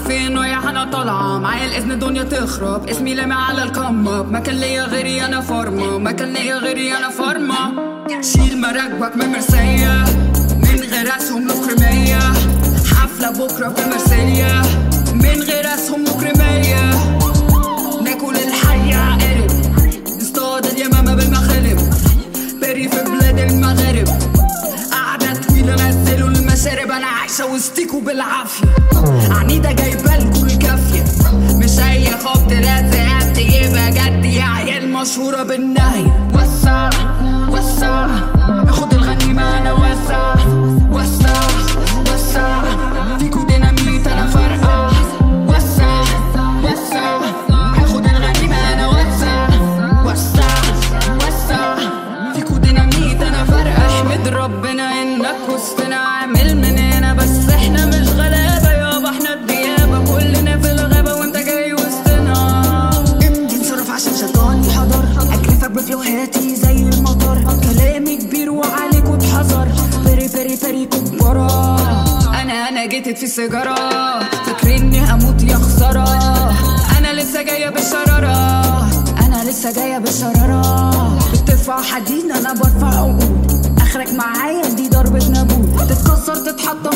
فين ويا انا طالعة معايا الاذن دنيا تخرب اسمي لامع على الكم اب ما كان ليا غيري انا فارما ما كان ليا غيري انا فارما شيل مراكبك من مرسية من غير اسهم مكرمية حفلة بكرة في مرسيليا من غير اسهم مكرمية ناكل الحي عقرب نصطاد اليمامة بالمخالب بري في بلاد المغارب قعدة طويلة نزلوا المشارب أنا عايشة وسطيكوا بالعافية عنيدة جايبالكوا الكافية مش أي خبط رزقات يبقى جد يا عيال مشهورة بالنهي وسع وسع اخد الغنيمة أنا وسع وسع وسع فيكوا ديناميت أنا فرقع وسع وسع هاخد الغنيمة أنا وسع وسع وسع فيكوا ديناميت أنا فرقع احمد ربنا إنك وسطنا عامل مننا بس احنا مش غلابة يابا احنا الديابة كلنا في الغابة وانت جاي وسطنا امضي انصرف عشان شيطاني حضر اجرفك بفلوهاتي زي المطر كلامي كبير وعليك واتحذر بري بري بري كبرة انا انا جيت في السيجارة فاكريني هموت يا خسارة انا لسه جاية بالشرارة انا لسه جايه بالشراره بترفع حديد انا برفع عقود اخرك معايا دي ضربة نابوت تتكسر تتحط